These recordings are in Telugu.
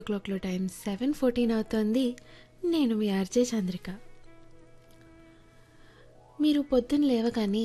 క్లాక్లో టైం సెవెన్ ఫోర్టీన్ అవుతోంది నేను మీ ఆర్జే చంద్రిక మీరు పొద్దున్న లేవగానే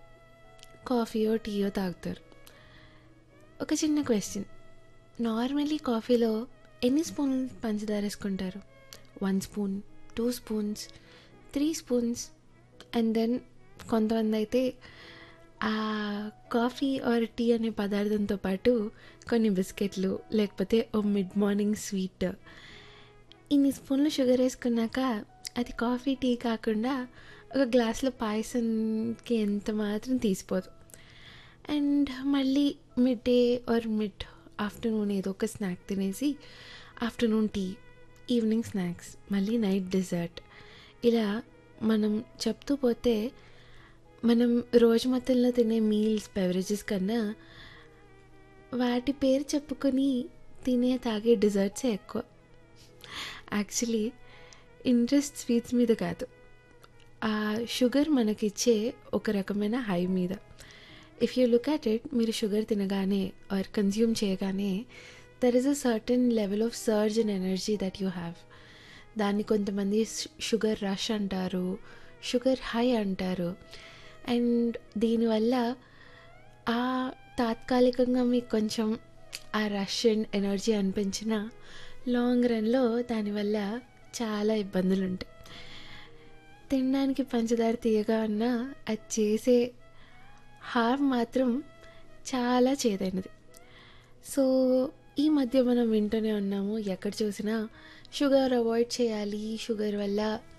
కాఫీయో టీయో తాగుతారు ఒక చిన్న క్వశ్చన్ నార్మల్లీ కాఫీలో ఎన్ని స్పూన్ పంచదార వేసుకుంటారు one spoon two spoons three spoons and then కొంతమంది అయితే ఆ కాఫీ ఆర్ టీ అనే పదార్థంతో పాటు కొన్ని బిస్కెట్లు లేకపోతే ఓ మిడ్ మార్నింగ్ స్వీట్ ఇన్ని స్పూన్లు షుగర్ వేసుకున్నాక అది కాఫీ టీ కాకుండా ఒక గ్లాస్లో పాయసంకి ఎంత మాత్రం తీసిపోదు అండ్ మళ్ళీ midday or mid afternoon ఏదో ఒక స్నాక్ తినేసి ఆఫ్టర్నూన్ టీ ఈవినింగ్ స్నాక్స్ మళ్ళీ నైట్ డిజర్ట్ ఇలా మనం చెప్తూ పోతే మనం రోజు మొత్తంలో తినే మీల్స్ బెవరేజెస్ కన్నా వాటి పేరు చెప్పుకొని తినే తాగే డిజర్ట్సే ఎక్కువ యాక్చువల్లీ ఇంట్రెస్ట్ స్వీట్స్ మీద కాదు ఆ షుగర్ మనకిచ్చే ఒక రకమైన హై మీద if you look at it మీరు షుగర్ తినగానే ఆర్ కన్జ్యూమ్ చేయగానే there is a certain level of surge and energy that you have దాన్ని కొంతమంది షుగర్ రష్ అంటారు షుగర్ హై అంటారు అండ్ దీనివల్ల ఆ తాత్కాలికంగా మీకు కొంచెం ఆ రష్ అండ్ ఎనర్జీ అనిపించిన లాంగ్ రన్లో దానివల్ల చాలా ఇబ్బందులు ఉంటాయి తినడానికి పంచదార తీయగా ఉన్నా అది చేసే హార్మ్ మాత్రం చాలా చేదైనది సో ఈ మధ్య మనం వింటూనే ఉన్నాము ఎక్కడ చూసినా షుగర్ అవాయిడ్ చేయాలి షుగర్ వల్ల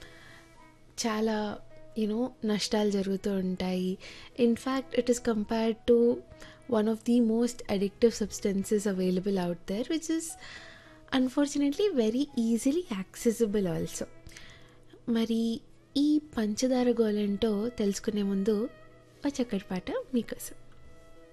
చాలా యూనో నష్టాలు జరుగుతూ ఉంటాయి in fact it is compared to one of the most addictive substances available out there which is unfortunately very easily accessible also మరి ఈ పంచదార గోలేంటో తెలుసుకునే ముందు ఒక చక్కటి పాట మీకోసం